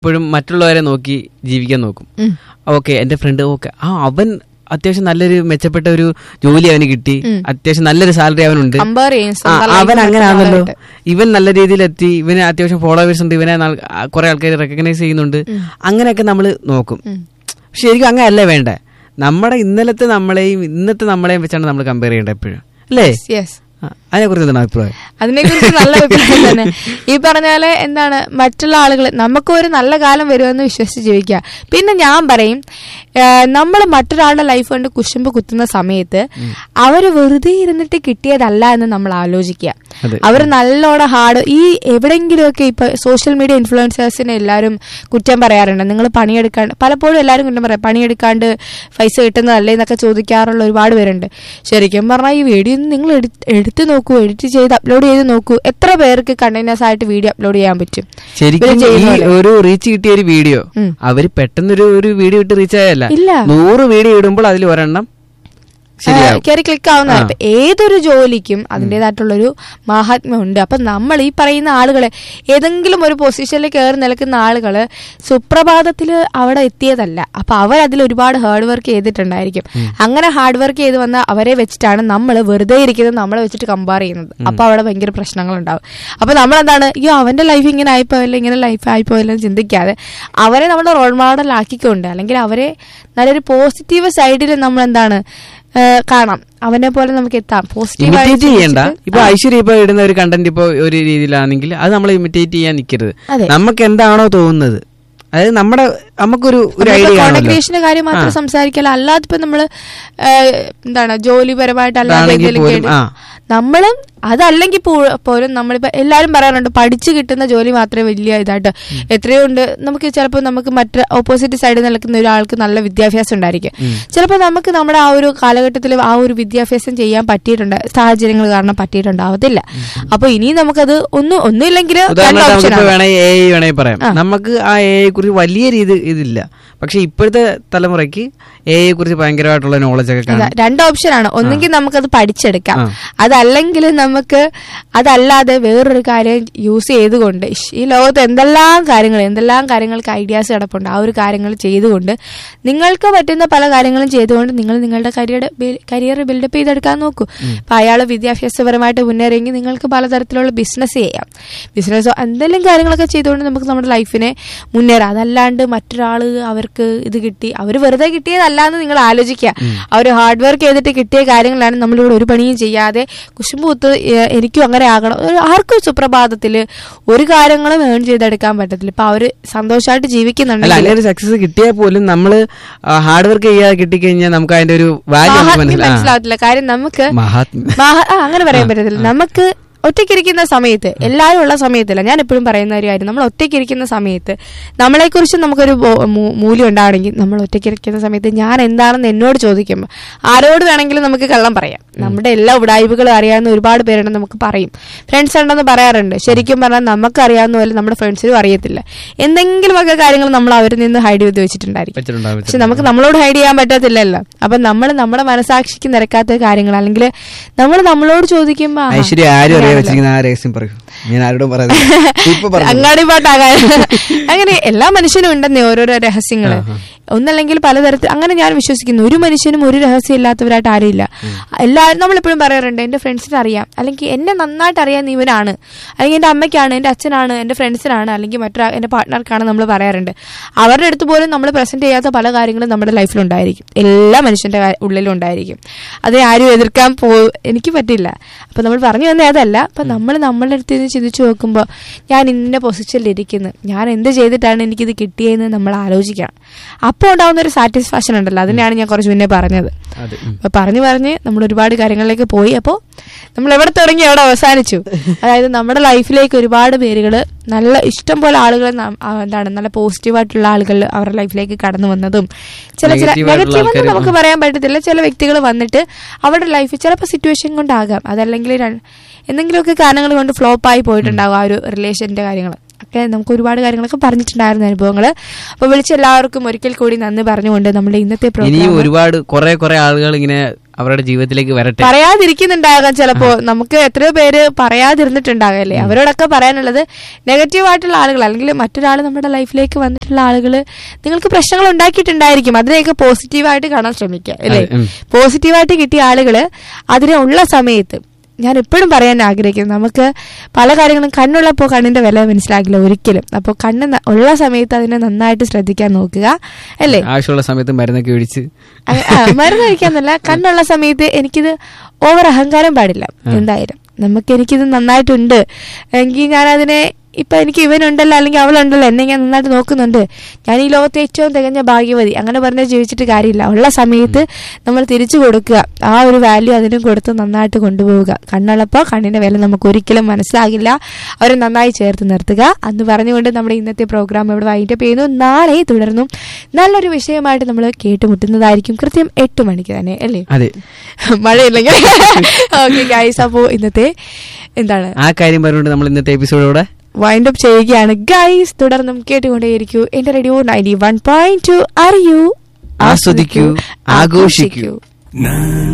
എപ്പോഴും മറ്റുള്ളവരെ നോക്കി ജീവിക്കാൻ നോക്കും ഉം. ഓക്കെ എന്റെ ഫ്രണ്ട് ഓക്കെ ആ അവൻ അത്യാവശ്യം നല്ലൊരു മെച്ചപ്പെട്ട ഒരു ജോലി അവന് കിട്ടി അത്യാവശ്യം നല്ലൊരു സാലറി അവനുണ്ട് കമ്പയർ ചെയ്യും ആ, സ്വന്തം life അവൻ അങ്ങനെയാണല്ലോ മറ്റുള്ളവരായിട്ട്. ഇവൻ നല്ല രീതിയിൽ എത്തി ഇവന് അത്യാവശ്യം ഫോളോവേഴ്സ് ഉണ്ട് ഇവനെ നാൾ- ആ, കുറെ ആൾക്കാർ റെക്കഗ്നൈസ് ചെയ്യുന്നുണ്ട് അങ്ങനെയൊക്കെ നമ്മൾ നോക്കും പക്ഷെ ശരിക്കും അങ്ങനെയല്ല വേണ്ടേ നമ്മുടെ ഇന്നലത്തെ നമ്മളെയും ഇന്നത്തെ നമ്മളെയും വെച്ചാണ് നമ്മൾ കമ്പയർ ചെയ്യേണ്ടത് എപ്പോഴും അല്ലേ യെസ് ആ, അതിനെക്കുറിച്ച് എന്താണ് അഭിപ്രായം അതിനെക്കുറിച്ച് നല്ല അഭിപ്രായം തന്നെ ഈ പറഞ്ഞ പോലെ എന്താണ് മറ്റുള്ള ആളുകൾ നമുക്ക് ഒരു നല്ല കാലം വരുമെന്ന് വിശ്വസിച്ച് ജീവിക്കുക പിന്നെ ഞാൻ പറയും നമ്മൾ മറ്റൊരാളുടെ ലൈഫ് കൊണ്ട് കുശുമ്പ് കുത്തുന്ന സമയത്ത് അവര് വെറുതെ ഇരുന്നിട്ട് കിട്ടിയതല്ല എന്ന് നമ്മൾ ആലോചിക്കുക അതെ. അവർ നല്ലോണം ഹാർഡ് ഈ എവിടെയെങ്കിലുമൊക്കെ ഇപ്പൊ സോഷ്യൽ മീഡിയ ഇൻഫ്ലുവൻസേഴ്സിനെ എല്ലാവരും കുറ്റം പറയാറുണ്ട് നിങ്ങൾ പണിയെടുക്കാണ്ട് പലപ്പോഴും എല്ലാവരും കുറ്റം പറയാം പണിയെടുക്കാണ്ട് പൈസ കിട്ടുന്നതല്ലേ എന്നൊക്കെ ചോദിക്കാറുള്ള ഒരുപാട് പേരുണ്ട് ശരിക്കും പറഞ്ഞാൽ ഈ വീഡിയോ നിങ്ങൾ എടുത്ത് നോക്കൂ എഡിറ്റ് ചെയ്ത് അപ്ലോഡ് ചെയ്ത് നോക്കൂ എത്ര പേർക്ക് കണ്ടിന്യൂസ് ആയിട്ട് വീഡിയോ അപ്ലോഡ് ചെയ്യാൻ പറ്റും ശരിക്കും ഇവര് ചെയ്യുന്ന ഈ പോലെ. ഒരു റീച്ച് കിട്ടിയ ഒരു വീഡിയോ ഉം. അവര് പെട്ടെന്നൊരു ഒരു വീഡിയോ ഇട്ട് റീച്ച് ആയല്ല ഇല്ല. നൂറ് വീഡിയോ ഇടുമ്പോൾ അതിൽ ഒരെണ്ണം ശരിയാവും കയറി ക്ലിക്ക് ആവുന്ന ഇപ്പൊ ഏതൊരു ജോലിക്കും അതിൻ്റെതായിട്ടുള്ളൊരു മാഹാത്മ്യം ഉണ്ട് അപ്പൊ നമ്മൾ ഈ പറയുന്ന ആളുകളെ ഏതെങ്കിലും ഒരു പൊസിഷനിൽ കയറി നിൽക്കുന്ന ആളുകള് സുപ്രഭാതത്തിൽ അവിടെ എത്തിയതല്ല അപ്പൊ അവരതിൽ ഒരുപാട് ഹാർഡ് വർക്ക് ചെയ്തിട്ടുണ്ടായിരിക്കും അങ്ങനെ ഹാർഡ് വർക്ക് ചെയ്ത് വന്ന അവരെ വെച്ചിട്ടാണ് നമ്മൾ വെറുതെ ഇരിക്കുന്നത് നമ്മളെ വെച്ചിട്ട് കമ്പയർ ചെയ്യുന്നത് അപ്പൊ അവിടെ ഭയങ്കര പ്രശ്നങ്ങൾ ഉണ്ടാവും അപ്പൊ നമ്മൾ എന്താണ് അയ്യോ അവന്റെ ലൈഫ് ഇങ്ങനെ ആയിപ്പോയല്ലോ ഇങ്ങനെ ലൈഫ് ആയിപ്പോയല്ലോ എന്ന് ചിന്തിക്കാതെ അവരെ നമ്മൾ റോൾ മോഡൽ ആക്കിക്കൊണ്ട് അല്ലെങ്കിൽ അവരെ നല്ലൊരു പോസിറ്റീവ് സൈഡിൽ നമ്മൾ എന്താണ് ആ, കാണാം അവനെ പോലെ നമുക്ക് എത്താം ഇമിറ്റേറ്റ് ചെയ്യണ്ട പോസിറ്റീവ് ഇപ്പൊ ഐശ്വര്യ ഇപ്പൊ ഇടുന്ന ഒരു കണ്ടന്റ് ഇപ്പൊ ഒരു രീതിയിലാണെങ്കിൽ അത് നമ്മൾ ഇമിറ്റേറ്റ് ചെയ്യാൻ നിൽക്കരുത് അതെ. നമുക്ക് എന്താണോ തോന്നുന്നത് അതായത് നമ്മുടെ നമുക്കൊരു ഒരു ഐഡിയ കോണ്ടന്റ് കാണുമല്ലോ ക്രിയേഷന്റെ കാര്യം മാത്രം സംസാരിക്കല അല്ലാതെ ഇപ്പൊ നമ്മള് ആ, എന്താണ് ജോലിപരമായിട്ട് അല്ലാതെ അതാണെങ്കിൽ എന്തെങ്കിലും പോലും, കേട്ട് ആ. നമ്മളും അതല്ലെങ്കിൽ പോ- പോലും നമ്മളിപ്പോ എല്ലാരും പറയാറുണ്ട് പഠിച്ചു കിട്ടുന്ന ജോലി മാത്രമേ വലിയ ഇതായിട്ട് എത്രയോ ഉണ്ട് നമുക്ക് ചിലപ്പോൾ നമുക്ക് മറ്റു ഓപ്പോസിറ്റ് സൈഡിൽ നിൽക്കുന്ന ഒരാൾക്ക് നല്ല വിദ്യാഭ്യാസം ഉണ്ടായിരിക്കും ചിലപ്പോൾ നമുക്ക് നമ്മുടെ ആ ഒരു കാലഘട്ടത്തിൽ ആ ഒരു വിദ്യാഭ്യാസം ചെയ്യാൻ പറ്റിയിട്ടുണ്ട് സാഹചര്യങ്ങൾ കാരണം പറ്റിയിട്ടുണ്ടാവത്തില്ല അപ്പൊ ഇനിയും നമുക്കത് ഒന്നും ഒന്നുമില്ലെങ്കിൽ രണ്ട് ഉദാഹരണമായിട്ട് ഓപ്ഷൻ നമുക്കിപ്പോ വേണേ എ ഐ വേണേ പറയാം നമുക്ക് ആ എ ഐ കുറിച്ച് വലിയ രീതി ഇതില്ല പക്ഷെ ഇപ്പോഴത്തെ തലമുറയ്ക്ക് എ ഐ കുറിച്ച് ഭയങ്കരമായിട്ടുള്ള നോളജ് ഒക്കെ കാണും രണ്ട് ഓപ്ഷനാണ് ഒന്നെങ്കിൽ നമുക്കത് പഠിച്ചെടുക്കാം അതല്ലെങ്കിൽ നമുക്ക് അതല്ലാതെ വേറൊരു കാര്യം യൂസ് ചെയ്തുകൊണ്ട് ഇഷ്, ഈ ലോകത്ത് എന്തെല്ലാം കാര്യങ്ങൾ എന്തെല്ലാം കാര്യങ്ങൾക്ക് ഐഡിയാസ് കിടപ്പുണ്ട് ആ ഒരു കാര്യങ്ങൾ ചെയ്തുകൊണ്ട് നിങ്ങൾക്ക് പറ്റുന്ന പല കാര്യങ്ങളും ചെയ്തുകൊണ്ട് നിങ്ങൾ നിങ്ങളുടെ കരിയർ കരിയർ ബിൽഡപ്പ് ചെയ്തെടുക്കാൻ നോക്കൂ അപ്പൊ അയാൾ വിദ്യാഭ്യാസപരമായിട്ട് മുന്നേറിയെങ്കിൽ നിങ്ങൾക്ക് പലതരത്തിലുള്ള ബിസിനസ് ചെയ്യാം ബിസിനസ്സോ എന്തെങ്കിലും കാര്യങ്ങളൊക്കെ ചെയ്തുകൊണ്ട് നമുക്ക് നമ്മുടെ ലൈഫിനെ മുന്നേറാം അതല്ലാണ്ട് മറ്റൊരാൾ അവർക്ക് ഇത് കിട്ടി അവർ വെറുതെ കിട്ടിയതല്ല എന്ന് നിങ്ങൾ ആലോചിക്കുക അവർ ഹാർഡ് വർക്ക് ചെയ്തിട്ട് കിട്ടിയ കാര്യങ്ങളാണ് നമ്മളിവിടെ ഒരു പണിയും ചെയ്യാതെ കുശുമ്പൂത്ത് ഏഹ് എനിക്കും അങ്ങനെ ആകണം ഒരു ആർക്കും സുപ്രഭാതത്തിൽ ഒരു കാര്യങ്ങളും ഏൺ ചെയ്തെടുക്കാൻ പറ്റത്തില്ല ഇപ്പൊ അവര് സന്തോഷമായിട്ട് അല്ല ജീവിക്കുന്നുണ്ടെങ്കിൽ അങ്ങനെ ഒരു സക്സസ് കിട്ടിയാൽ പോലും നമ്മൾ ഹാർഡ് വർക്ക് ചെയ്യാതെ കിട്ടിക്കഴിഞ്ഞാൽ നമുക്ക് അതിന്റെ ഒരു വാല്യൂ നമുക്ക് മഹാത്മ്യം മനസ്സിലാവും മനസ്സിലാവത്തില്ല കാര്യം നമുക്ക് മഹാത്മ്യം മഹ- ആ, അങ്ങനെ പറയാൻ പറ്റത്തില്ല നമുക്ക് ഒറ്റയ്ക്കിരിക്കുന്ന സമയത്ത് എല്ലാവരും ഉള്ള സമയത്തില്ല ഞാൻ എപ്പോഴും പറയുന്ന ഒരു കാര്യം നമ്മൾ ഒറ്റയ്ക്കിരിക്കുന്ന സമയത്ത് നമ്മളെക്കുറിച്ച് നമുക്കൊരു ബോ- മൂ- മൂല്യം ഉണ്ടാവണമെങ്കിൽ നമ്മൾ ഒറ്റയ്ക്കിരിക്കുന്ന സമയത്ത് ഞാൻ എന്താണെന്ന് എന്നോട് ചോദിക്കുമ്പോൾ ആരോട് വേണമെങ്കിലും നമുക്ക് കള്ളം പറയാം നമ്മുടെ എല്ലാ ഉടായ്പകളും അറിയാവുന്ന ഒരുപാട് പേരുണ്ട് നമുക്ക് പറയും ഫ്രണ്ട്സ് ഉണ്ടെന്ന് പറയാറുണ്ട് ശരിക്കും പറഞ്ഞാൽ നമുക്ക് അറിയാവുന്ന പോലെ നമ്മുടെ ഫ്രണ്ട്സിനും അറിയത്തില്ല എന്തെങ്കിലുമൊക്കെ കാര്യങ്ങൾ നമ്മൾ അവരിൽ നിന്ന് ഹൈഡ് ചെയ്ത് വെച്ചിട്ടുണ്ടായിരിക്കും വെച്ചിട്ടുണ്ടാവും പക്ഷെ നമുക്ക് നമ്മളോട് ഹൈഡ് ചെയ്യാൻ പറ്റത്തില്ലല്ലോ അപ്പൊ നമ്മൾ നമ്മുടെ മനസാക്ഷിക്ക് നിരക്കാത്ത കാര്യങ്ങൾ അല്ലെങ്കിൽ നമ്മൾ നമ്മളോട് ചോദിക്കുമ്പോ ആഹാ, ഐശ്വര്യ ആരും അറിയാൻ വെച്ചിരിക്കുന്ന ആ രഹസ്യം പറയൂ ഞാൻ ആരോടും പറയുന്നില്ല ഇപ്പൊ പറഞ്ഞു അങ്ങാടി പാട്ടാകാൻ അങ്ങനെ എല്ലാ മനുഷ്യനും ഉണ്ടെന്നേ ഓരോരോ രഹസ്യങ്ങള് ഒന്നല്ലെങ്കിൽ പലതരത്തിൽ അങ്ങനെ ഞാൻ വിശ്വസിക്കുന്നു ഒരു മനുഷ്യനും ഒരു രഹസ്യം ഇല്ലാത്തവരായിട്ട് ആരുമില്ല എല്ലാവരും നമ്മളെപ്പോഴും പറയാറുണ്ട് എന്റെ ഫ്രണ്ട്സിന് അറിയാം അല്ലെങ്കിൽ എന്നെ നന്നായിട്ട് അറിയാൻ ഇവനാണ് അല്ലെങ്കിൽ എന്റെ അമ്മയ്ക്കാണ് എന്റെ അച്ഛനാണ് എന്റെ ഫ്രണ്ട്സിനാണ് അല്ലെങ്കിൽ മറ്റൊരു എന്റെ പാർട്ട്ണർക്കാണ് നമ്മൾ പറയാറുണ്ട് അവരുടെ അടുത്ത് പോലും നമ്മൾ പ്രസന്റ് ചെയ്യാത്ത പല കാര്യങ്ങളും നമ്മുടെ ലൈഫിൽ ഉണ്ടായിരിക്കും എല്ലാ മനുഷ്യന്റെ കാ- ഉള്ളിലും ഉണ്ടായിരിക്കും അത് ആരും എതിർക്കാൻ പോ എനിക്ക് പറ്റില്ല അപ്പൊ നമ്മൾ പറഞ്ഞു വന്നേ അതല്ല അപ്പൊ നമ്മൾ നമ്മളുടെ അടുത്ത് നിന്ന് ചിന്തിച്ചു നോക്കുമ്പോൾ ഞാൻ ഇന്ന പൊസിഷനിൽ ഇരിക്കുന്നു ഞാൻ എന്ത് ചെയ്തിട്ടാണ് എനിക്കിത് കിട്ടിയതെന്ന് നമ്മൾ ആലോചിക്കണം അപ്പോൾ ഉണ്ടാവുന്ന ഒരു സാറ്റിസ്ഫാക്ഷൻ ഉണ്ടല്ലോ അതിനെയാണ് ഞാൻ കുറച്ച് മുന്നേ പറഞ്ഞത് അതെ ഉം. അപ്പൊ പറഞ്ഞു പറഞ്ഞ് നമ്മൾ ഒരുപാട് കാര്യങ്ങളിലേക്ക് പോയി അപ്പോൾ നമ്മൾ എവിടെ തുടങ്ങി എവിടെ അവസാനിച്ചു അതായത് നമ്മുടെ ലൈഫിലേക്ക് ഒരുപാട് പേരുകൾ നല്ല ഇഷ്ടം പോലെ ആളുകൾ എന്താണ് നല്ല പോസിറ്റീവായിട്ടുള്ള ആളുകൾ അവരുടെ ലൈഫിലേക്ക് കടന്നു വന്നതും ചില ചില Negative ആയിട്ടുള്ള നെഗറ്റീവ് എന്ന് ആൾക്കാര് നമുക്ക് പറയാൻ പറ്റത്തില്ല ചില വ്യക്തികൾ വന്നിട്ട് അവരുടെ ലൈഫിൽ ചിലപ്പോൾ സിറ്റുവേഷൻ കൊണ്ടാകാം അതല്ലെങ്കിൽ ര- എന്തെങ്കിലുമൊക്കെ കാരണങ്ങൾ കൊണ്ട് ഫ്ലോപ്പ് ആയി പോയിട്ടുണ്ടാകും ആ ഒരു റിലേഷന്റെ കാര്യങ്ങൾ ഒക്കെ നമുക്ക് ഒരുപാട് കാര്യങ്ങളൊക്കെ പറഞ്ഞിട്ടുണ്ടായിരുന്ന അനുഭവങ്ങൾ അപ്പോൾ വിളിച്ച എല്ലാവർക്കും ഒരിക്കൽ കൂടി നന്ദി പറഞ്ഞുകൊണ്ട് നമ്മുടെ ഇന്നത്തെ ഇനിയും പ്രോഗ്രാം ഒരുപാട് കുറെ കുറെ ആളുകൾ ഇങ്ങനെ അവരുടെ ജീവിതത്തിലേക്ക് വരട്ടെ പറയാതിരിക്കുന്നുണ്ടാകാം ചിലപ്പോ നമുക്ക് എത്രയോ പേര് പറയാതിരുന്നിട്ടുണ്ടാകല്ലേ അവരോടൊക്കെ പറയാനുള്ളത് നെഗറ്റീവ് ആയിട്ടുള്ള ആളുകൾ അല്ലെങ്കിൽ മറ്റൊരാൾ നമ്മുടെ ലൈഫിലേക്ക് വന്നിട്ടുള്ള ആളുകൾ നിങ്ങൾക്ക് പ്രശ്നങ്ങൾ ഉണ്ടാക്കിയിട്ടുണ്ടായിരിക്കും അതിനെയൊക്കെ പോസിറ്റീവായിട്ട് കാണാൻ ശ്രമിക്കുക അല്ലേ അതെ, ഉം. പോസിറ്റീവായിട്ട് കിട്ടിയ ആളുകള് അതിനെ ഉള്ള സമയത്ത് ഞാൻ എപ്പോഴും പറയാൻ ആഗ്രഹിക്കുന്നു നമുക്ക് പല കാര്യങ്ങളും കണ്ണുള്ളപ്പോൾ കണ്ണിന്റെ വില മനസ്സിലാകില്ല ഒരിക്കലും അപ്പോൾ കണ്ണ് ന- ഉള്ള സമയത്ത് അതിനെ നന്നായിട്ട് ശ്രദ്ധിക്കാൻ നോക്കുക അല്ലേ ആവശ്യമുള്ള സമയത്ത് മരുന്നൊക്കെ ഒഴിച്ച് അങ്ങ- ആ, മരുന്ന് കഴിക്കാന്നല്ല കണ്ണുള്ള സമയത്ത് എനിക്കിത് ഓവർ അഹങ്കാരം പാടില്ല എന്തായാലും നമുക്ക് എനിക്കിത് നന്നായിട്ടുണ്ട് എങ്കിൽ ഞാൻ അതിനെ ഇപ്പൊ എനിക്ക് ഇവനുണ്ടല്ലോ അല്ലെങ്കിൽ അവളുണ്ടല്ലോ എന്നെ ഞാൻ നന്നായിട്ട് നോക്കുന്നുണ്ട് ഞാൻ ഈ ലോകത്തെ ഏറ്റവും തികഞ്ഞ ഭാഗ്യവതി അങ്ങനെ പറഞ്ഞ് ജീവിച്ചിട്ട് കാര്യമില്ല ഉള്ള സമയത്ത് നമ്മൾ തിരിച്ചു കൊടുക്കുക ആ ഒരു വാല്യൂ അതിനും കൊടുത്ത് നന്നായിട്ട് കൊണ്ടുപോവുക കണ്ണുള്ളപ്പോൾ കണ്ണിന്റെ വില നമുക്ക് ഒരിക്കലും മനസ്സിലാകില്ല അവരെ നന്നായി ചേർത്ത് നിർത്തുക അന്ന് പറഞ്ഞുകൊണ്ട് നമ്മുടെ ഇന്നത്തെ പ്രോഗ്രാം ഇവിടെ വൈകിട്ട് ചെയ്യുന്നു നാളെ തുടർന്നും നല്ലൊരു വിഷയമായിട്ട് നമ്മൾ കേട്ടുമുട്ടുന്നതായിരിക്കും കൃത്യം എട്ട് മണിക്ക് തന്നെ അല്ലേ അതെ മഴയില്ലെങ്കിൽ ഓക്കെ ഗൈസ് അപ്പോ ഇന്നത്തെ എന്താണ് ആ കാര്യം പറഞ്ഞുകൊണ്ട് നമ്മൾ ഇന്നത്തെ എപ്പിസോഡോടെ വൈൻഡ് അപ്പ് ചെയ്യുകയാണ് ഗൈസ് തുടർന്നും കേട്ടുകൊണ്ടേയിരിക്കൂ എന്റെ radio ninety one point two അറിയൂ ആസ്വദിക്കൂ ആഘോഷിക്കൂ